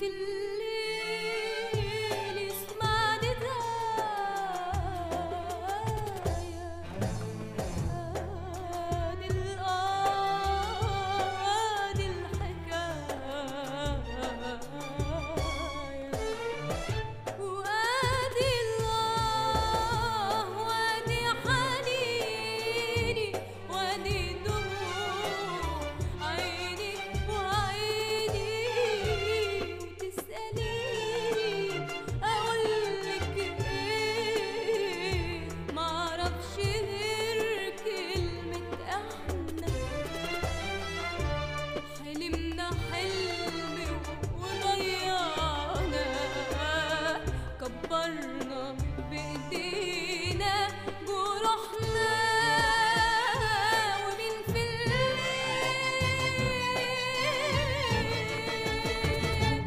في الليل يسمع ندايا ادي القاضي الحكاية وادي الله وادي حنيني وادي دموع عيني وعيني وتسأليني أقولك إيه معرفش غير كلمة إحنا حلمنا حلم وضيعنا كبرنا بايدينا جروحنا ومين في الليل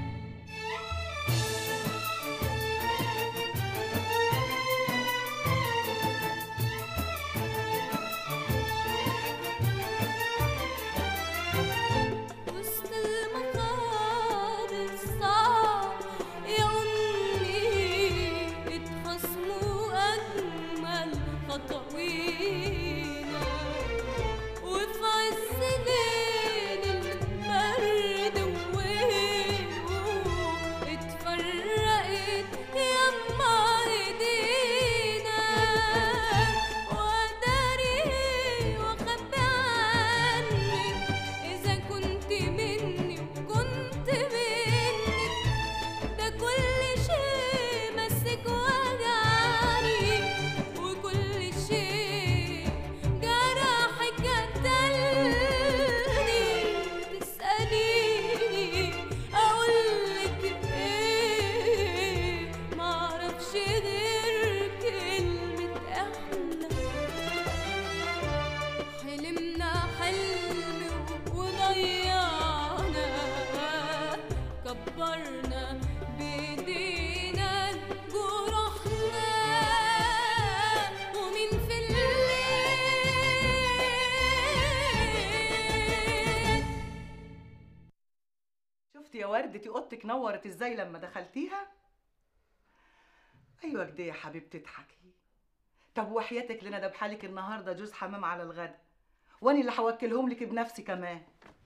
وسط المخاض الصعب يا أمي اتخصموا أجمل خطوينا وفي عز ليل البرد وهدوء اتفرقت يما ايدينا واداري واخبي عنك اذا كنت مني وكنت منك ده كل شيء مسك وجعني وكل شيء جرحك قتلني تسأليني أقولك إيه معرفش غير كلمة إحنا حلمنا حلم وضيعنا كبرنا بايدينا جروحنا ومين في الليل شفتي يا وردتي اوضتك نورت ازاي لما دخلتيها ايوه كده يا حبيبتي اضحكي طب وحياتك لنا ده بحالك النهارده جوز حمام على الغدا وانا اللي هوكلهم لك بنفسي كمان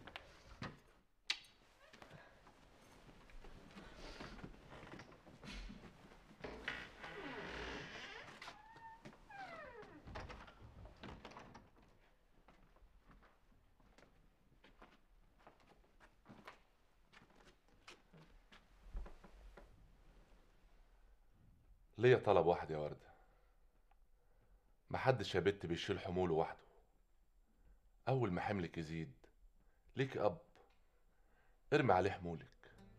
ليا طلب واحد يا وردة محدش يا بت بيشيل حموله وحده أول ما حملك يزيد ليك أب ارمي عليه حمولك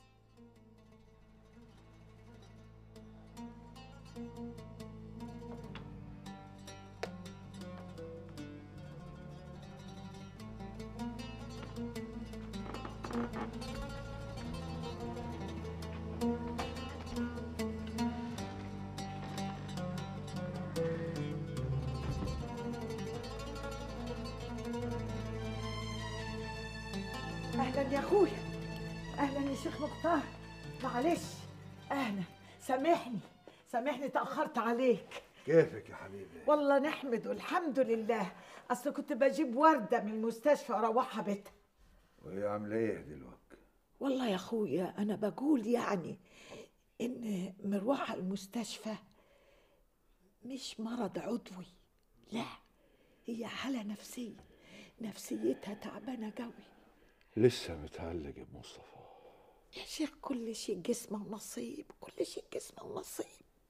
اهلا يا اخويا اهلا يا شيخ مختار معلش اهلا سامحني سامحني تاخرت عليك كيفك يا حبيبي والله نحمد والحمد لله اصل كنت بجيب ورده من المستشفى اروحها بيتها وهي عامله ايه دلوقتي والله يا اخويا انا بقول يعني ان مروحه المستشفى مش مرض عضوي لا هي حاله نفسيه نفسيتها تعبانه قوي لسه متعلق بمصطفى يا شيخ كل شيء جسمه ونصيب كل شيء جسمه ونصيب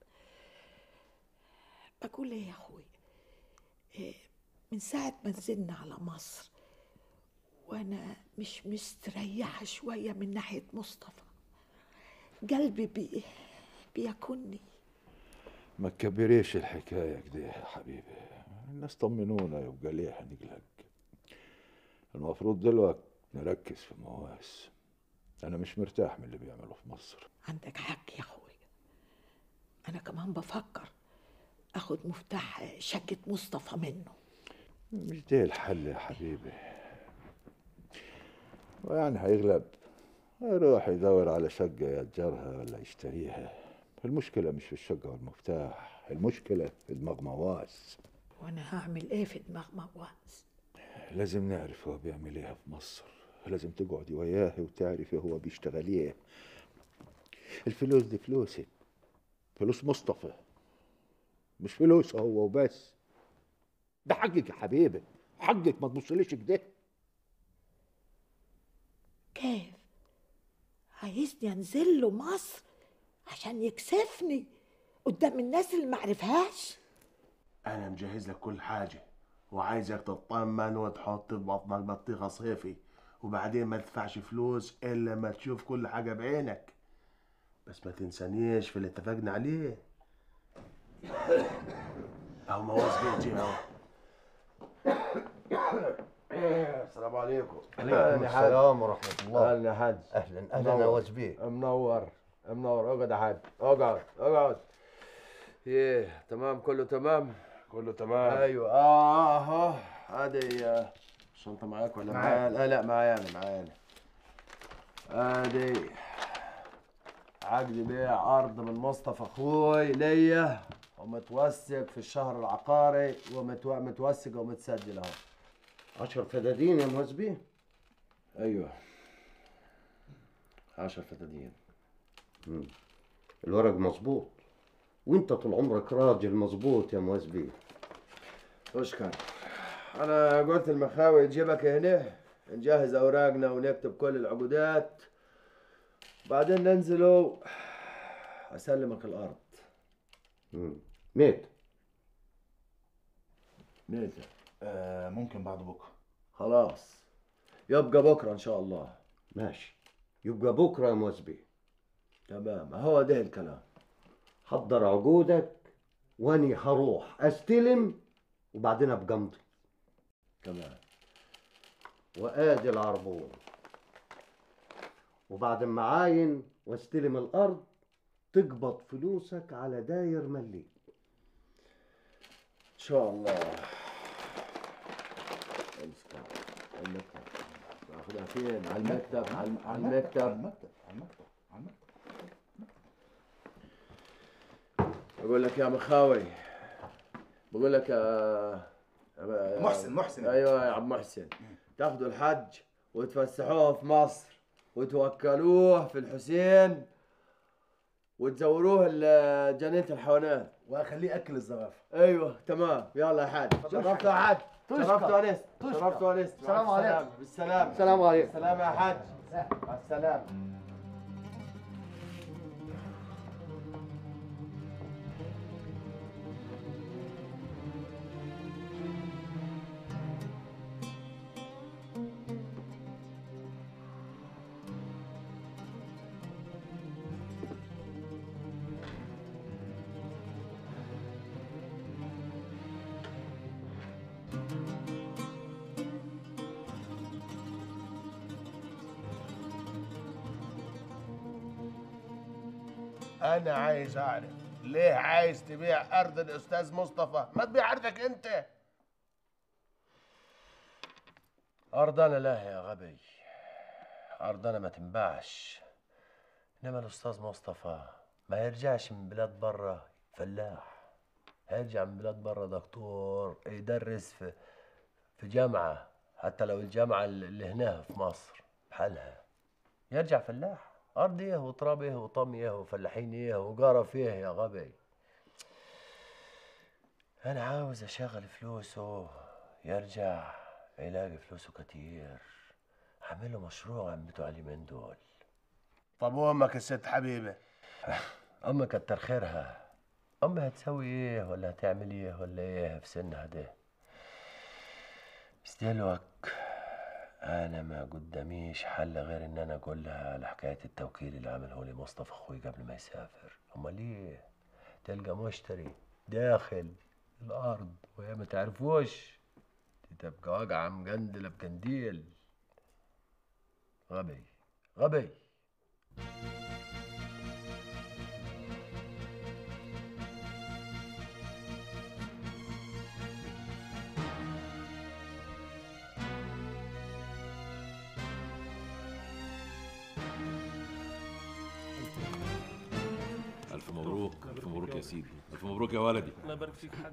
بقول ايه يا اخوي إيه من ساعة ما نزلنا على مصر وانا مش مستريحة شوية من ناحية مصطفى قلبي بي بيكني ما تكبريش الحكايه كده يا حبيبي الناس طمنونا يبقى ليه هنقلق المفروض دلوقتي نركز في مواس انا مش مرتاح من اللي بيعمله في مصر عندك حق يا اخوي انا كمان بفكر اخد مفتاح شقة مصطفى منه مش ده الحل يا حبيبي ويعني هيغلب يروح يدور على شقة يأجرها ولا يشتريها المشكلة مش في الشقة والمفتاح المشكلة في دماغ مواس وانا هعمل ايه في دماغ مواز لازم نعرف هو بيعمل ايه في مصر لازم تقعدي وياه وتعرفي هو بيشتغل ايه الفلوس دي فلوسك فلوس مصطفى مش فلوس هو وبس ده حقك يا حبيبي حقك ما تبصليش كده كيف عايزني انزل له مصر عشان يكسفني قدام الناس اللي معرفهاش انا مجهز لك كل حاجه وعايزك تطمن وتحط في بطنك بطيخه صيفي وبعدين ما تدفعش فلوس الا ما تشوف كل حاجه بعينك بس ما تنسانيش في اللي اتفقنا عليه اهو مواز بيتي اهو السلام عليكم عليكم السلام ورحمة الله اهلا يا حاج أهلا أهلا منور. نواز بيه منور منور اقعد يا حاج اقعد اقعد ايه تمام كله تمام كله تمام ايوه اه اه هذه آه، الشنطه معاك ولا معايا لا لا معايا انا معايا انا هذه عقد بيع ارض من مصطفى اخوي ليا ومتوثق في الشهر العقاري ومتوثق ومتسجل اهو عشر فدادين يا نواز بيه ايوه عشر فتدين الورق مظبوط وانت طول عمرك راجل مظبوط يا نواز بيه اشكر انا قلت المخاوي تجيبك هنا نجهز اوراقنا ونكتب كل العقودات بعدين ننزلوا اسلمك الارض مم. ميت نيزة آه ممكن بعد بكره خلاص يبقى بكره ان شاء الله ماشي يبقى بكرة يا نواز بيه تمام هو ده الكلام حضر عقودك واني هروح استلم وبعدين ابقى امضي تمام وادي العربون وبعد ما عاين واستلم الارض تقبض فلوسك على داير ملي ان شاء الله امسك المكتب اخدها فين على المكتب على على على المكتب المكتب على المكتب على المكتب بقول لك يا مخاوي بقول لك يا يا- محسن- محسن. ايوه يا عم محسن تاخذوا الحج وتفسحوه في مصر وتوكلوه في الحسين وتزوروه ل- جنينة الحيوانات واخليه اكل الزرافه ايوه تمام يلا يا حاج شرفت يا حاج شرفت ونست شرفت ونست السلام مع عليكم. السلامة. بالسلامة السلام عليكم. بالسلامة يا حاج مع السلامة انا عايز اعرف ليه عايز تبيع ارض الاستاذ مصطفى ما تبيع ارضك انت أرضنا لا يا غبي أرضنا ما تنباعش إنما الأستاذ مصطفى ما يرجعش من بلاد برا فلاح هيرجع من بلاد برا دكتور يدرس في في جامعة حتى لو الجامعة اللي هنا في مصر بحالها يرجع فلاح أرض إيه وتراب إيه وطم إيه وفلاحين إيه وقرف إيه يا غبي أنا عاوز أشغل فلوسه يرجع يلاقي فلوسه كتير عامل له مشروع عم بتوع اليومين دول طب وامك الست حبيبه أمي كتر خيرها أمي هتسوي إيه ولا هتعمل إيه ولا إيه في سنها ده بس دلوك أنا ما قداميش حل غير إن أنا أقول لها على حكاية التوكيل اللي عمله لي مصطفى أخوي قبل ما يسافر أمال إيه تلقى مشتري داخل الأرض وهي ما تعرفوش دي تبقى واقعة مجندلة بجنديل غبي غبي سيدي الف مبروك يا ولدي الله يبارك فيك حاج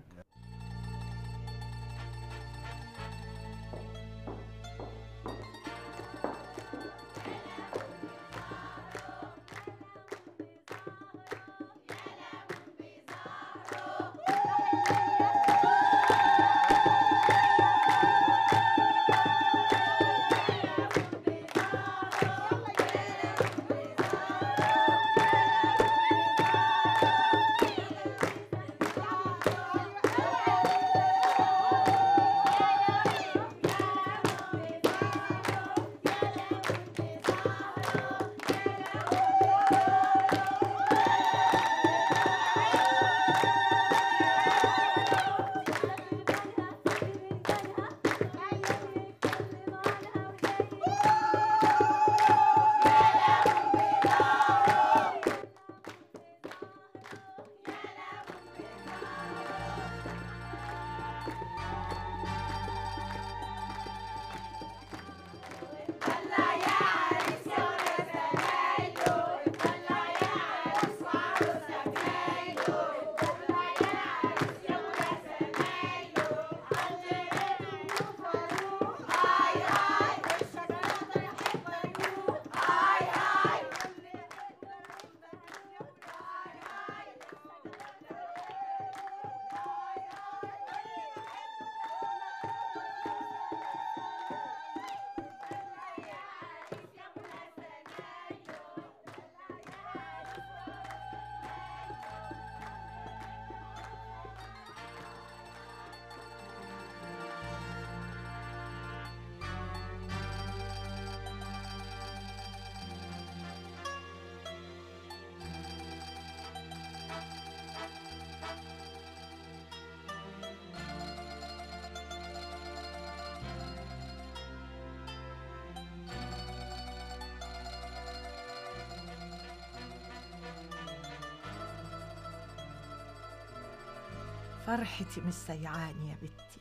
فرحتي مش سيعاني يا بنتي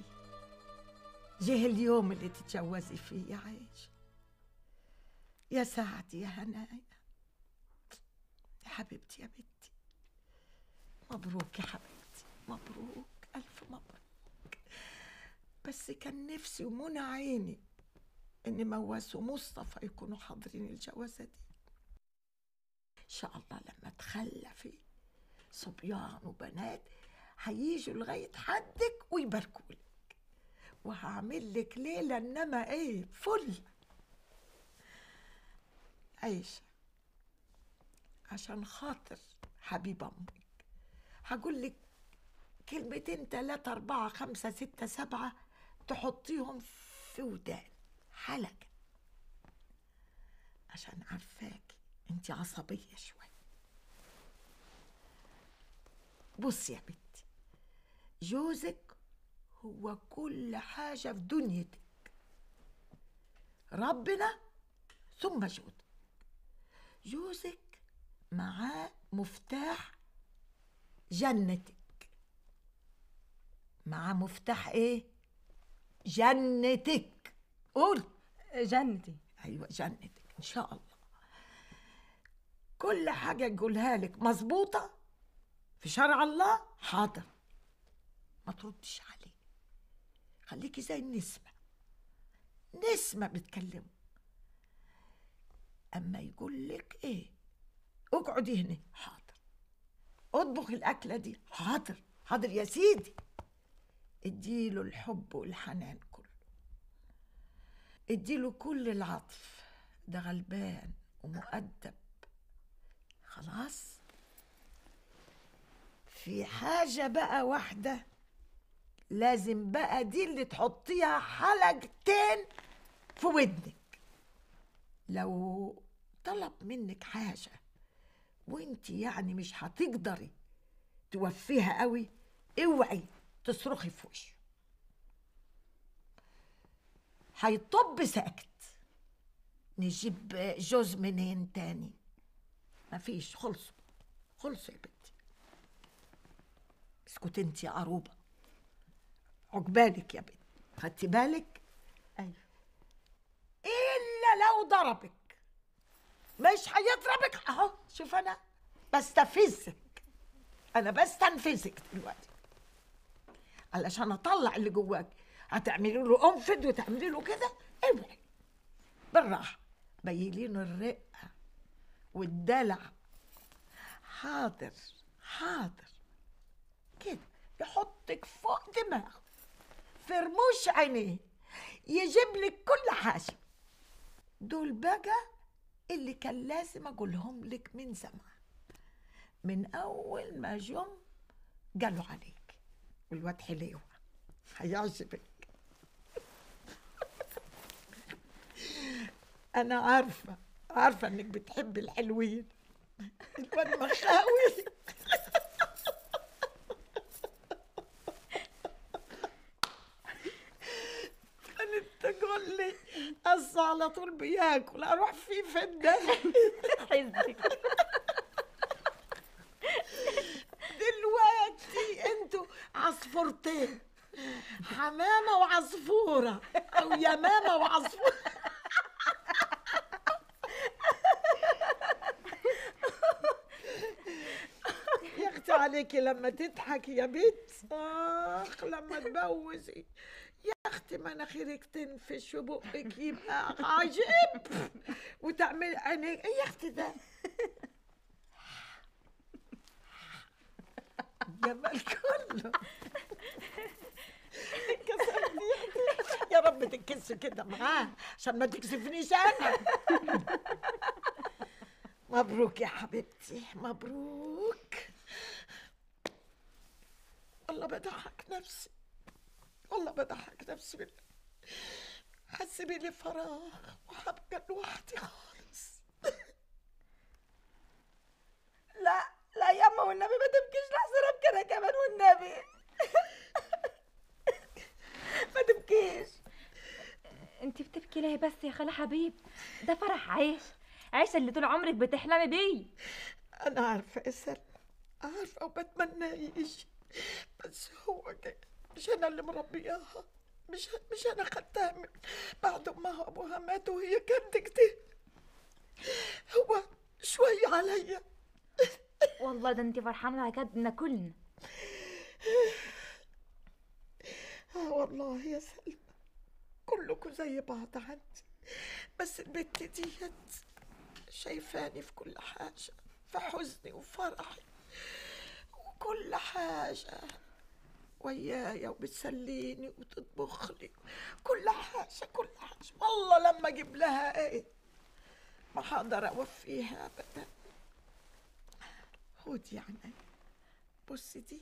جه اليوم اللي تتجوزي فيه يا عيش يا سعدي يا هنايا يا حبيبتي يا بنتي مبروك يا حبيبتي مبروك ألف مبروك بس كان نفسي ومنى عيني إن موس ومصطفى يكونوا حاضرين الجوازة دي إن شاء الله لما تخلفي صبيان وبنات هيجوا لغاية حدك ويباركوا لك وهعمل لك ليلة إنما إيه فل عيشة عشان خاطر حبيب أمك هقول لك كلمتين تلاتة أربعة خمسة ستة سبعة تحطيهم في ودان حلقة عشان عارفاكي انت عصبية شوية بصي يا بنتي جوزك هو كل حاجة في دنيتك ربنا ثم جوزك جوزك معاه مفتاح جنتك معاه مفتاح ايه جنتك قول جنتي ايوه جنتك ان شاء الله كل حاجه اقولها لك مظبوطه في شرع الله حاضر ما تردش عليه خليكي زي النسمه نسمه بتكلمه اما يقول لك ايه اقعدي هنا حاضر اطبخ الاكله دي حاضر حاضر يا سيدي اديله الحب والحنان كله اديله كل العطف ده غلبان ومؤدب خلاص في حاجة بقى واحدة لازم بقى دي اللي تحطيها حلقتين في ودنك لو طلب منك حاجة وانت يعني مش هتقدري توفيها قوي اوعي تصرخي في وشه هيطب ساكت نجيب جوز منين تاني مفيش خلصوا خلصوا يا بنتي اسكت انت يا عروبه عقبالك يا بنت خدتي بالك ايوه الا لو ضربك مش هيضربك اهو شوف انا بستفزك انا بستنفذك دلوقتي علشان اطلع اللي جواك هتعملي له انفض وتعملي له كده ابعد بالراحه بيلين الرقه والدلع حاضر حاضر كده يحطك فوق دماغه في رموش عينيه يجيب لك كل حاجه دول بقى اللي كان لازم اقولهم لك من زمان من اول ما جم قالوا عليك والواد حليوه هيعجبك انا عارفه عارفه انك بتحبي الحلوين الواد مخاوي كانت تقول لي قص على طول بياكل اروح فيه في الدم دلوقتي انتوا عصفورتين حمامه وعصفوره او يمامه وعصفوره يا اختي عليكي لما تضحكي يا بنت اخ لما تبوزي يا اختي مناخيرك تنفش وبقك يبقى عجيب وتعمل عينيك يا اختي ده جمال كله كسرتي يا اختي يا رب تتكسي كده معاه عشان ما تكسفنيش انا مبروك يا حبيبتي مبروك والله بضحك نفسي والله بضحك نفسي بالله حسبي لي فراغ وحبقى لوحدي خالص لا لا ياما والنبي ما تبكيش لحسن ابكي انا كمان والنبي ما تبكيش انت بتبكي ليه بس يا خالة حبيب ده فرح عيش عيش اللي طول عمرك بتحلمي بيه انا عارفه يا سلمى عارفه وبتمنى يعيش بس هو كده مش انا اللي مربياها مش مش انا خدتها من بعد ما ابوها مات وهي كانت كده هو شوي عليا والله ده انت فرحانة على قدنا كلنا آه والله يا سلمى كلكم زي بعض عندي بس البت ديت شايفاني في كل حاجة في حزني وفرحي وكل حاجة ويايا وبتسليني وتطبخ لي كل حاجة كل حاجة والله لما اجيب لها ايه ما هقدر اوفيها ابدا خدي يعني بصي دي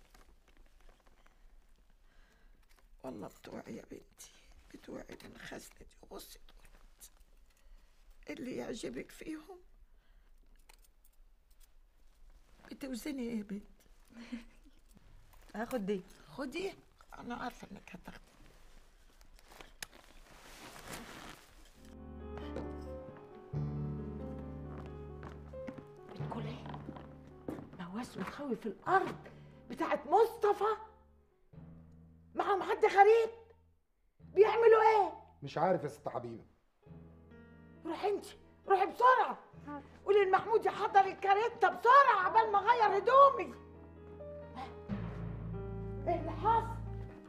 والله بتوعي يا بنتي بتوعي من خزنتي وبصي دولت اللي يعجبك فيهم بتوزني ايه يا بنت هاخد دي خدي انا عارفه انك هتاخدي بتقول ايه نواس متخوي في الارض بتاعت مصطفى معهم حد غريب بيعملوا ايه مش عارف يا ست حبيبه روح انت روحي بسرعه قولي لمحمود يحضر الكاريتا بسرعه عبال ما اغير هدومي ايه اللي حصل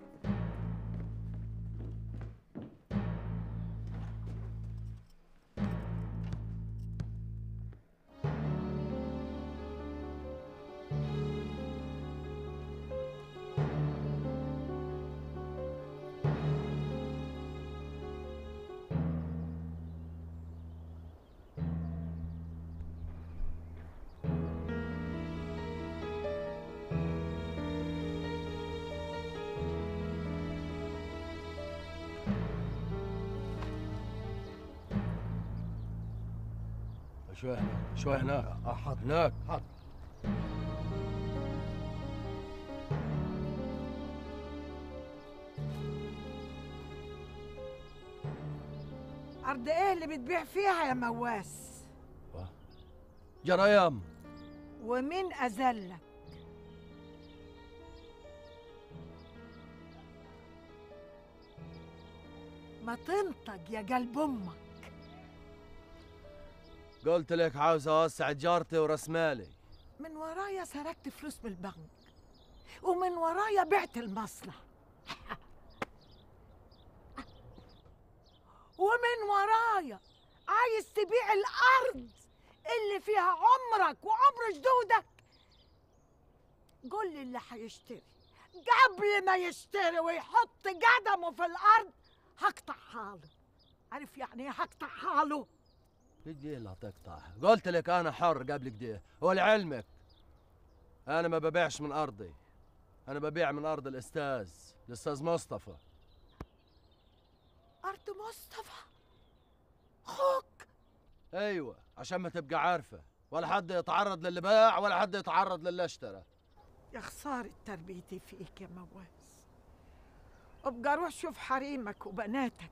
شوي هناك شوي هناك آه، حاضر هناك حاضر أرض إيه اللي بتبيع فيها يا مواس؟ جريام ومين أذلك؟ ما تنطق يا قلب أمك قلت لك عاوز اوسع تجارتي وراس مالي من ورايا ورايا سرقت فلوس من البنك ومن ورايا بعت المصنع ومن ورايا عايز تبيع الارض اللي فيها عمرك وعمر جدودك قول لي اللي هيشتري قبل ما يشتري ويحط قدمه في الارض هقطع حاله عارف يعني ايه هقطع حاله بدي اللي هتقطع قلت لك انا حر قبل كده ولعلمك انا ما ببيعش من ارضي انا ببيع من ارض الاستاذ الاستاذ مصطفى ارض مصطفى اخوك ايوه عشان ما تبقى عارفه ولا حد يتعرض للي باع ولا حد يتعرض للي اشترى يا خسارة تربيتي فيك يا مواز ابقى روح شوف حريمك وبناتك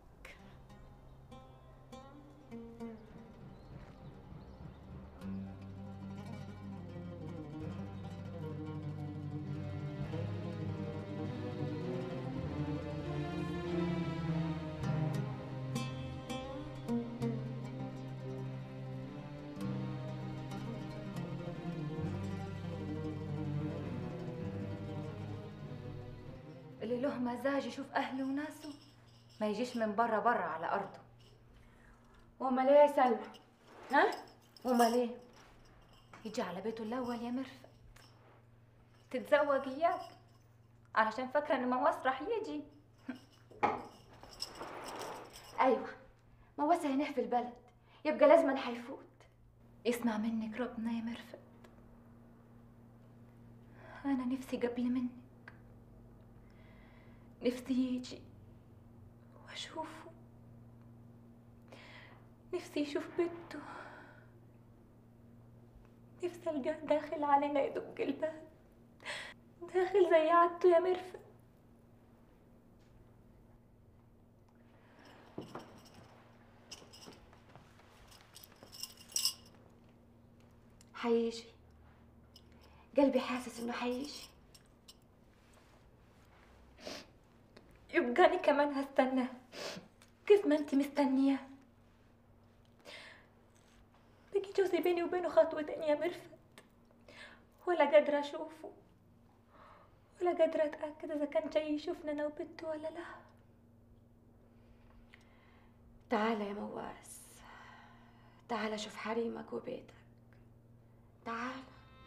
اللي له مزاج يشوف أهله وناسه ما يجيش من برا برا على أرضه وأمال إيه يا سلمى؟ ها؟ وأمال إيه؟ يجي على بيته الأول يا مرفق تتزوج إياك علشان فاكرة إن مواس راح يجي ايوه مواسى هنا في البلد يبقى لازم هيفوت اسمع منك ربنا يا مرفق أنا نفسي قبل منك نفسي يجي وأشوفه نفسي يشوف بنته نفسي ألقاه داخل علينا يدق الباب داخل زي عادته يا مرفق هيجي قلبي حاسس انه هيجي يبقى أنا كمان هستناه كيف ما انت مستنياه بقي جوزي بيني وبينه خطوتين يا مرفت ولا قادرة أشوفه ولا قادرة أتأكد إذا كان جاي يشوفنا أنا وبنته ولا لا تعال يا مواس تعال شوف حريمك وبيتك تعال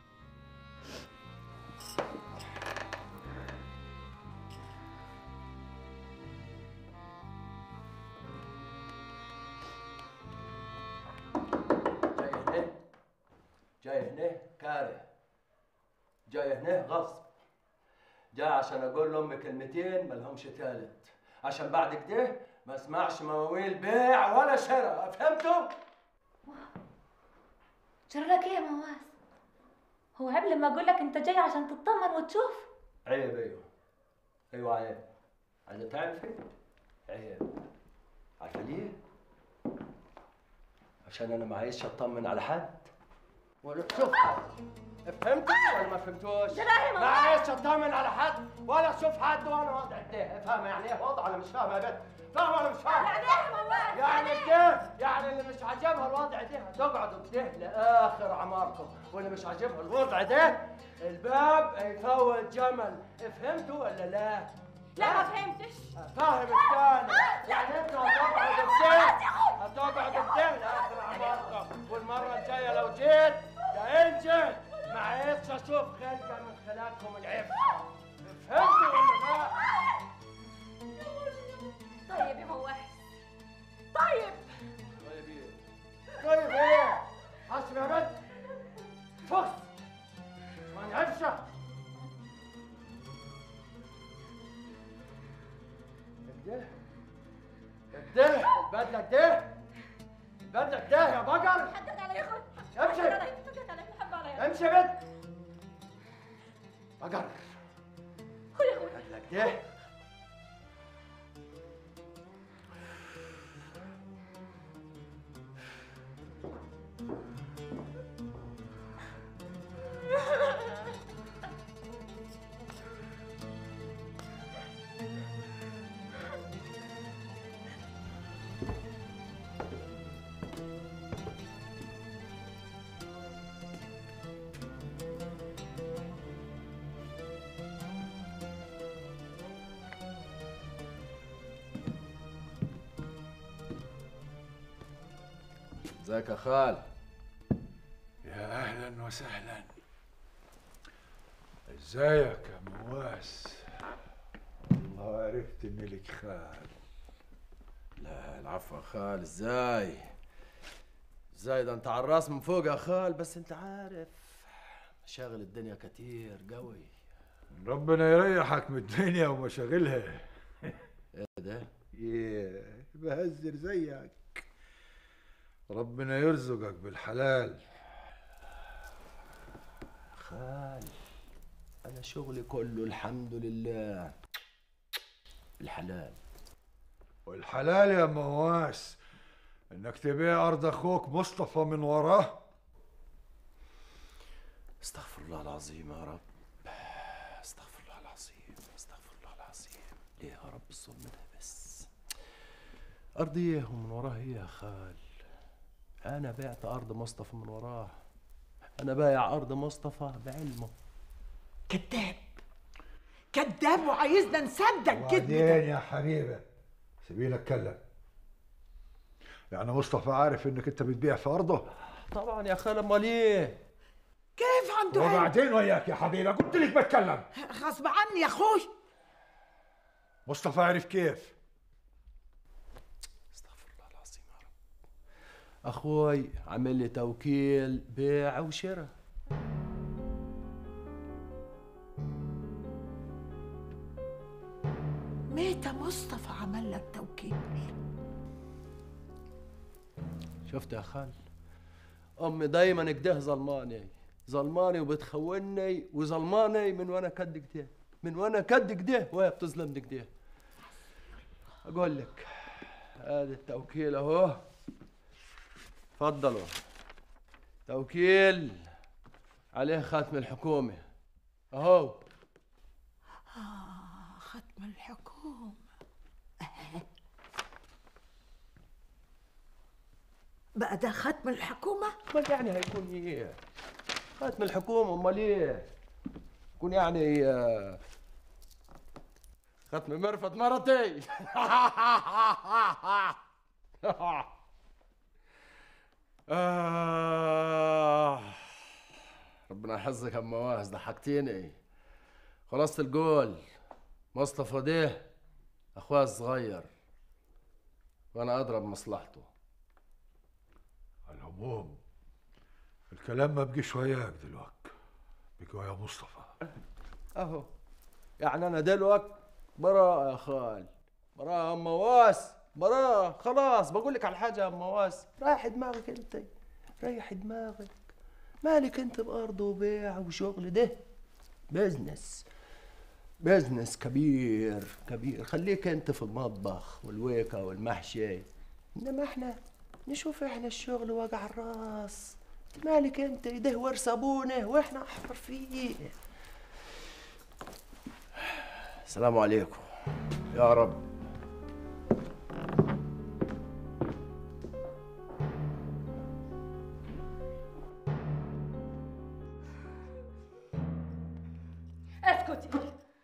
جاي هنا جاي هنا كاره جاي هنا غصب جاي عشان اقول لامي كلمتين ملهمش تالت عشان بعد كده ما اسمعش مواويل بيع ولا شراء فهمتوا؟ جرى لك إيه يا مواس هو عيب لما أقول لك أنت جاي عشان تطمن وتشوف عيب ايوه ايوه عيب عايزه تعرفي؟ عيب عارفه ليه؟ عشان انا ما عايزش اطمن على حد ولا اشوف حد فهمتوا ولا ما فهمتوش؟ لا لا يا ما ماما. عايزش اطمن على حد ولا اشوف حد وانا وضع كده فاهمه يعني ايه وضع انا مش فاهمه يا بنت فاهمه ولا مش فاهمه؟ يعني إيه يا ماما؟ يعني كده يعني اللي مش عاجبها الوضع ده هتقعدوا كده لاخر اعماركم واللي مش عاجبها الوضع ده الباب يفوت جمل فهمتوا ولا لا؟ لا ما فهمتش فاهم الثاني يعني انتوا هتقعدوا كده هتقعدوا كده لاخر اعماركم والمره الجايه لو جيت يا انجل ما عايزش اشوف خلقه من خلالكم العفه فهمتوا ولا لا؟ طيب يا مواس طيب طيب ايه؟ طيب ايه؟ حسب يا بنت فخ اسمعني عفشه كده كده البدله كده البدله كده يا بقر حقك علي يا اخوي امشي. حقك علي حقك علي حب علي امشي يا بنت بقر هو يا اخوي البدله كده ازيك يا خال يا اهلا وسهلا ازيك يا مواس والله عرفت ان لك خال لا العفو يا خال ازاي ازاي ده انت على الراس من فوق يا خال بس انت عارف مشاغل الدنيا كتير قوي ربنا يريحك من الدنيا ومشاغلها ايه ده ايه بهزر زيك ربنا يرزقك بالحلال خال انا شغلي كله الحمد لله الحلال والحلال يا مواس انك تبيع ارض اخوك مصطفى من وراه استغفر الله العظيم يا رب استغفر الله العظيم استغفر الله العظيم ليه يا رب الظلم ده بس أرضيه ومن وراه إيه يا خال أنا بعت أرض مصطفى من وراه أنا بايع أرض مصطفى بعلمه كذاب كذاب وعايزنا نصدق وبعدين كده يا حبيبه سيبيني اتكلم يعني مصطفى عارف انك انت بتبيع في ارضه طبعا يا خال أمال إيه كيف عنده علم؟ وبعدين وياك يا حبيبه قلت لك بتكلم غصب عني يا اخوي مصطفى عرف كيف استغفر الله العظيم يا رب أخوي عمل لي توكيل بيع وشراء متى مصطفى عمل لك توكيل شفت يا خال امي دايما كده ظلماني ظلماني وبتخوني وظلماني من وانا كد كده من وانا كد كده وهي بتظلمني كده اقول لك ادي التوكيل اهو اتفضلوا توكيل عليه ختم الحكومه اهو آه ختم الحكومة أه. بقى ده ختم الحكومة؟ امال يعني هيكون ايه ختم الحكومه امال ايه يكون يعني آه، ختم مرفت مرتي آه. ربنا يحفظك يا ام مواز ضحكتيني خلاصة الجول مصطفى ده اخويا الصغير وانا اضرب مصلحته على العموم الكلام ما بقيش وياك دلوقتي بقى ويا مصطفى اهو يعني انا دلوقتي براء يا خال براء يا ام مواس براء خلاص بقول لك على حاجه يا ام مواس ريح دماغك انت ريح دماغك مالك انت بارض وبيع وشغل ده بزنس بزنس كبير كبير خليك انت في المطبخ والويكة والمحشي انما احنا نشوف احنا الشغل وجع الراس مالك انت ده ورث ابونا واحنا احفر فيه السلام عليكم يا رب اسكتي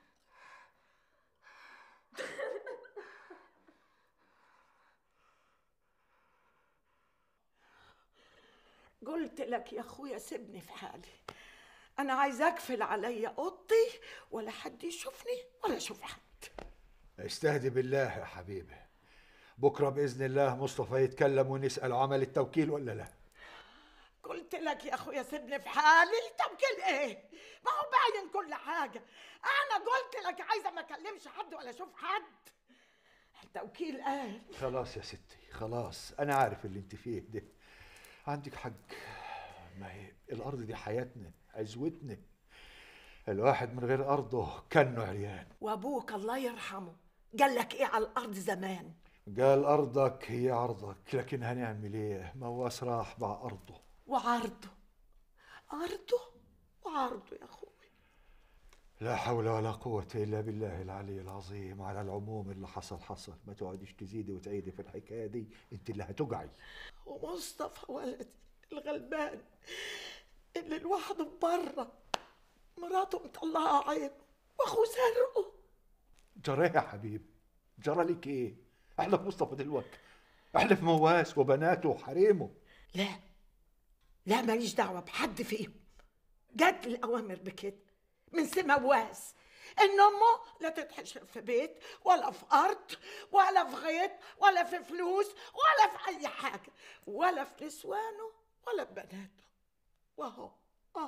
قلت لك يا اخويا سيبني في حالي انا عايزه اقفل عليا اوضتي ولا حد يشوفني ولا اشوف حد استهدي بالله يا حبيبي بكره باذن الله مصطفى يتكلم ونسال عمل التوكيل ولا لا قلت لك يا اخويا سيبني في حالي التوكيل ايه ما هو باين كل حاجه انا قلت لك عايزه ما اكلمش حد ولا اشوف حد التوكيل قال خلاص يا ستي خلاص انا عارف اللي انت فيه ده عندك حق ما هي الارض دي حياتنا عزوتنا الواحد من غير ارضه كانه عريان وابوك الله يرحمه قال لك ايه على الارض زمان قال ارضك هي عرضك لكن هنعمل ايه ما هو راح مع ارضه وعرضه عرضه وعرضه يا اخوي لا حول ولا قوة إلا بالله العلي العظيم على العموم اللي حصل حصل ما تقعديش تزيدي وتعيدي في الحكاية دي انت اللي هتقعي ومصطفى ولدي الغلبان اللي لوحده بره مراته مطلعه عينه واخوه سرقه جرى يا حبيبي جرى لك ايه احنا في مصطفى دلوقتي احنا في مواس وبناته وحريمه لا لا ماليش دعوة بحد فيهم جت الأوامر بكده من سي مواس إن أمه لا تتحشر في بيت ولا في أرض ولا في غيط ولا في فلوس ولا في أي حاجة ولا في نسوانه ولا في بناته وأهو أهو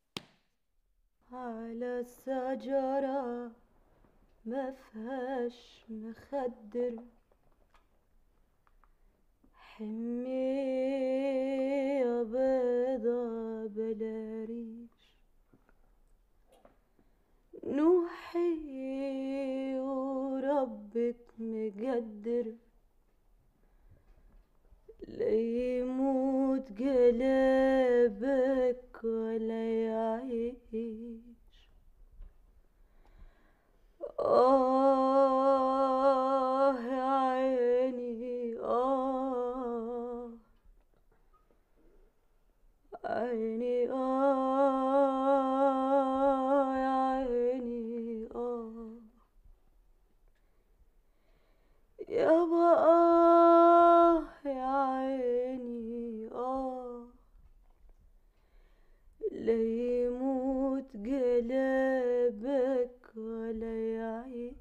على الشجرة ما فيهاش مخدر حمية بيضة بلا ريش نوحي وربك مقدر لا يموت قلبك ولا يعيش آه يا عيني آه عيني آه يا عيني آه يابا آه يا عيني آه لا يموت قلبك ولا يعيش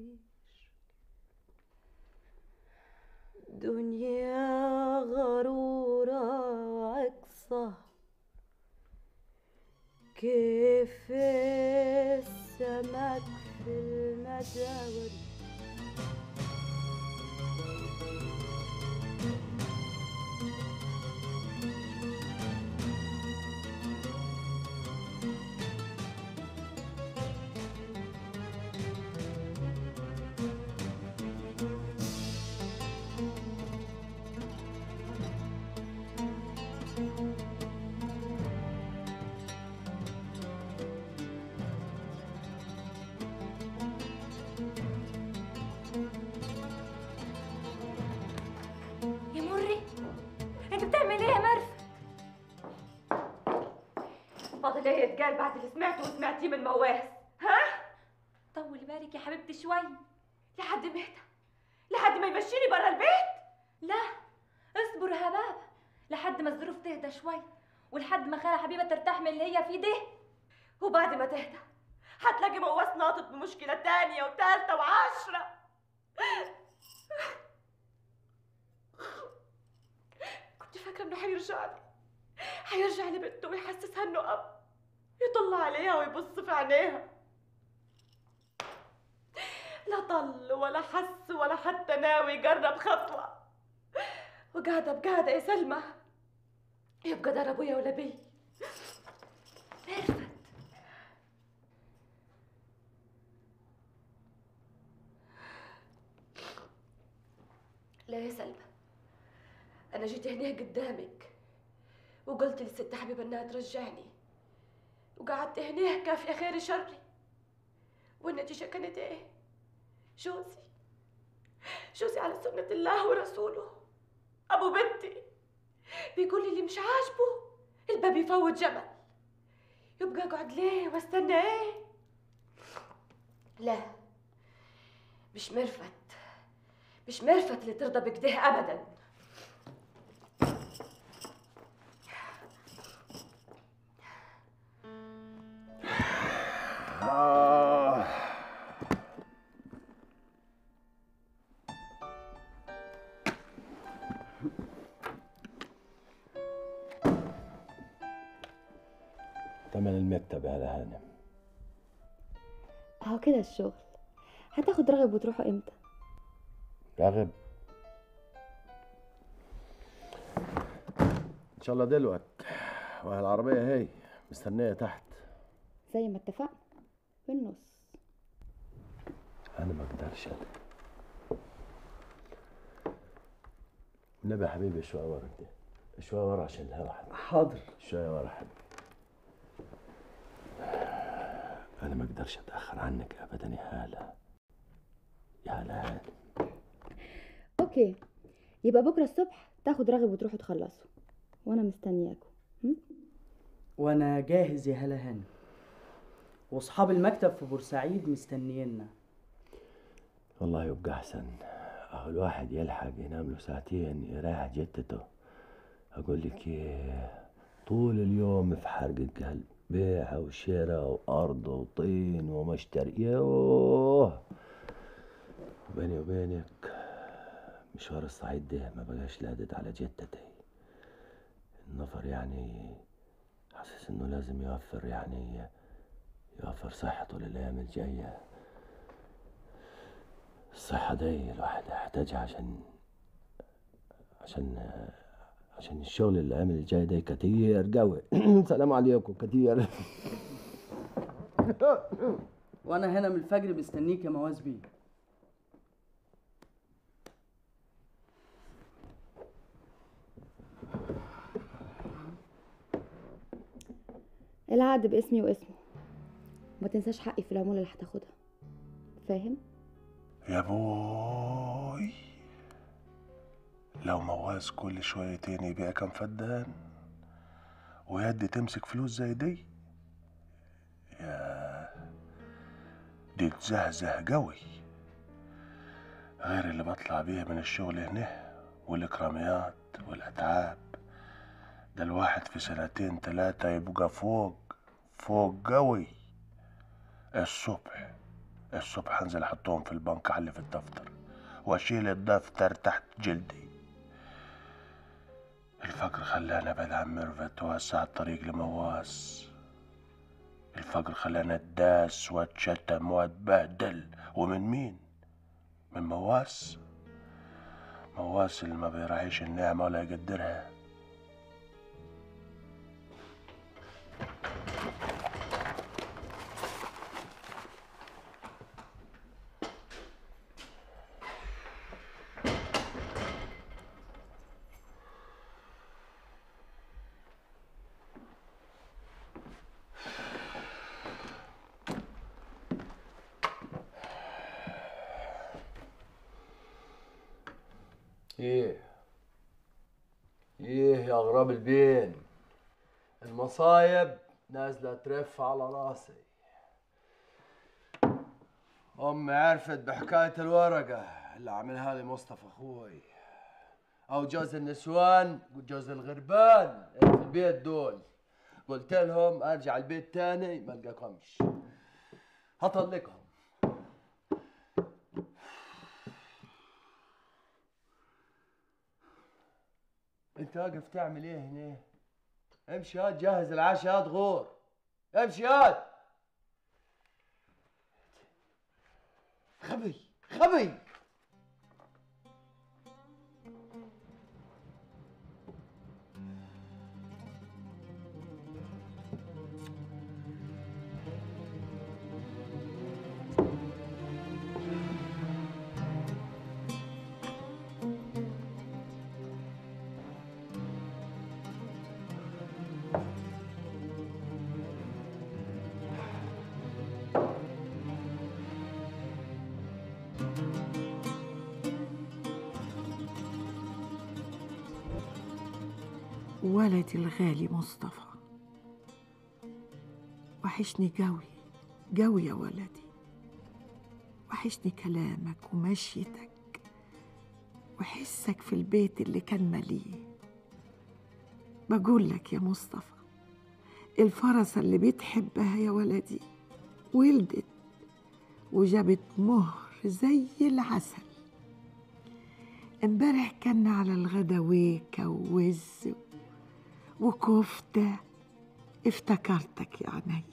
دنيا غرورة وعكسة كيف السمك في المداور يا مري انت بتعمل ايه يا مرفت فاضل ايه يتقال بعد اللي سمعته وسمعتيه من مواس ها طولي بالك يا حبيبتي شوي لحد ما اهدى لحد ما يمشيني برا البيت لا اصبر يا هباب لحد ما الظروف تهدى شوي ولحد ما خالة حبيبة ترتاح من اللي هي فيه ده وبعد ما تهدى هتلاقي مواس ناطط بمشكلة تانية وتالتة وعشرة كنت فاكرة انه حيرجع لي حيرجع لبنته ويحسسها انه اب يطلع عليها ويبص في عينيها لا طل ولا حس ولا حتى ناوي يقرب خطوة وقاعدة بقاعدة يا سلمى يبقى دار ابويا ولا بي عرفت لا يا سلمى أنا جيت هنا قدامك وقلت للست حبيبة إنها ترجعني وقعدت هنا كافية خير شري والنتيجة كانت إيه؟ جوزي جوزي على سنة الله ورسوله أبو بنتي بيقول لي اللي مش عاجبه الباب يفوت جمل يبقى أقعد ليه واستنى إيه؟ لا مش مرفت مش مرفت اللي ترضى بكده أبداً آه. تمن المكتب يا هانم اهو كده الشغل هتاخد رغب وتروحوا امتى راغب ان شاء الله دلوقت وهي العربية هي مستنية تحت زي ما اتفقنا في النص انا ما اقدرش أنا. النبي يا حبيبي شوية ورا كده شوية ورا عشان الهوا حبيبي حاضر شوية ورا حبيبي انا ما اقدرش اتاخر عنك ابدا يا هاله يا هلا هانم اوكي يبقى بكره الصبح تاخد رغب وتروحوا تخلصوا وانا مستنياكم وانا جاهز يا هلا هانم واصحاب المكتب في بورسعيد مستنيينا والله يبقى احسن اهو الواحد يلحق ينام له ساعتين يريح جتته اقول لك ايه طول اليوم في حرق القلب بيع وشراء وارض وطين ومشتري يوه بيني وبينك مشوار الصعيد ده ما بقاش لادد على جدتي النفر يعني حاسس انه لازم يوفر يعني يوفر صحته للايام الجايه الصحة دي الواحد يحتاجها عشان عشان عشان الشغل الأيام اللي جاي ده كتير قوي سلام عليكم كتير وانا هنا من الفجر مستنيك يا مواز بيه العقد باسمي واسمه ما تنساش حقي في العمولة اللي هتاخدها فاهم يا بوي لو مواز كل شويتين يبيع كام فدان ويدي تمسك فلوس زي دي يا دي تزهزه قوي غير اللي بطلع بيه من الشغل هنا والإكراميات والأتعاب ده الواحد في سنتين تلاتة يبقى فوق فوق قوي الصبح الصبح انزل احطهم في البنك على اللي في الدفتر واشيل الدفتر تحت جلدي الفقر خلاني ابعد عن ميرفت ووسع الطريق لمواس الفقر خلاني اتداس واتشتم واتبهدل ومن مين من مواس مواس اللي ما بيراعيش النعمة ولا يقدرها ايه ايه يا غراب البين المصايب نازلة ترف على راسي أمي عرفت بحكاية الورقة اللي عملها لي مصطفى أخوي أو جوز النسوان وجوز الغربان اللي في البيت دول قلت لهم أرجع البيت تاني ما ألقاكمش هطلقهم انت واقف تعمل ايه هنا امشي هات جهز العشاء هات غور امشي هات خبي خبي ولدي الغالي مصطفى وحشني قوي قوي يا ولدي وحشني كلامك ومشيتك وحسك في البيت اللي كان مليه بقول لك يا مصطفى الفرسة اللي بتحبها يا ولدي ولدت وجابت مهر زي العسل امبارح كنا على الغدا ويكا ووز وكفتة افتكرتك يا عينيا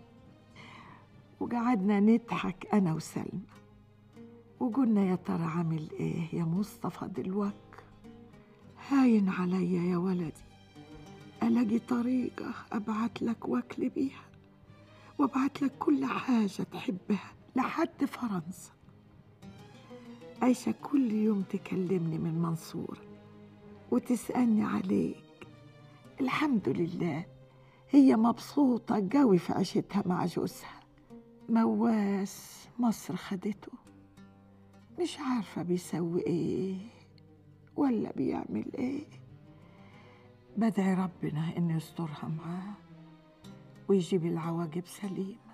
وقعدنا نضحك أنا وسلمى وقلنا يا ترى عامل إيه يا مصطفى دلوقتي هاين عليا يا ولدي ألاقي طريقة أبعت لك وأكل بيها وأبعت لك كل حاجة تحبها لحد فرنسا عايشة كل يوم تكلمني من منصورة وتسألني عليك الحمد لله هي مبسوطة قوي في عيشتها مع جوزها مواس مصر خدته مش عارفة بيسوي ايه ولا بيعمل ايه بدعي ربنا انه يسترها معاه ويجيب العواقب سليمة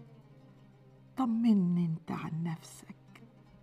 طمني انت عن نفسك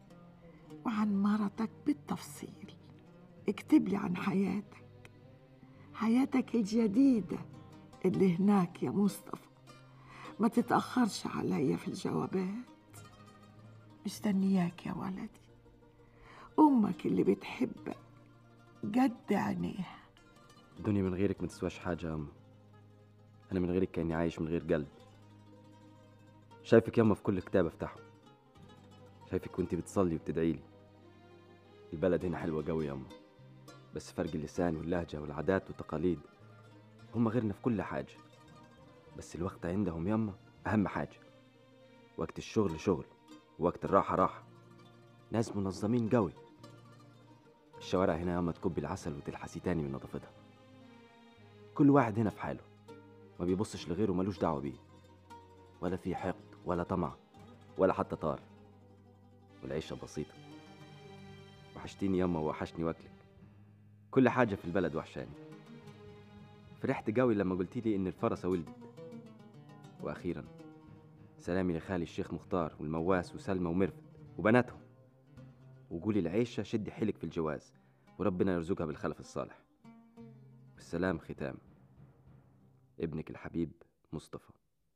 وعن مرضك بالتفصيل اكتب لي عن حياتك حياتك الجديدة اللي هناك يا مصطفى ما تتأخرش عليا في الجوابات مستنياك يا ولدي أمك اللي بتحبك جد عينيها الدنيا من غيرك ما تسواش حاجة يا أما أنا من غيرك كأني عايش من غير قلب شايفك ياما في كل كتاب أفتحه شايفك وأنت بتصلي وبتدعي لي البلد هنا حلوة قوي ياما بس فرق اللسان واللهجة والعادات والتقاليد هم غيرنا في كل حاجة بس الوقت عندهم ياما أهم حاجة وقت الشغل شغل ووقت الراحة راحة ناس منظمين قوي الشوارع هنا ياما تكب العسل وتلحسي تاني من نظافتها كل واحد هنا في حاله ما بيبصش لغيره ملوش دعوة بيه ولا في حقد ولا طمع ولا حتى طار والعيشة بسيطة وحشتيني ياما ووحشني واكلك كل حاجة في البلد وحشاني فرحت قوي لما قلتي لي إن الفرسة ولدت وأخيرا سلامي لخالي الشيخ مختار والمواس وسلمى ومرفت وبناتهم وقولي العيشة شدي حيلك في الجواز وربنا يرزقها بالخلف الصالح بالسلام ختام ابنك الحبيب مصطفى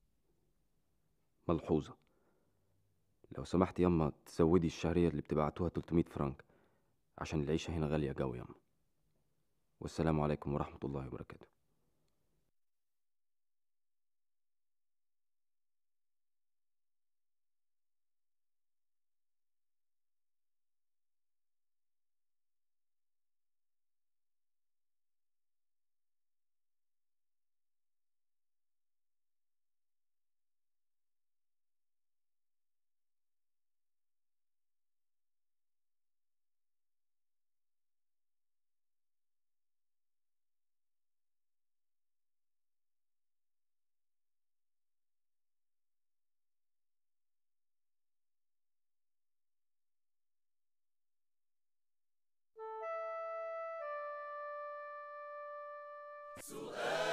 ملحوظة لو سمحت يما تزودي الشهرية اللي بتبعتوها 300 فرنك عشان العيشة هنا غالية قوي يما والسلام عليكم ورحمة الله وبركاته سؤال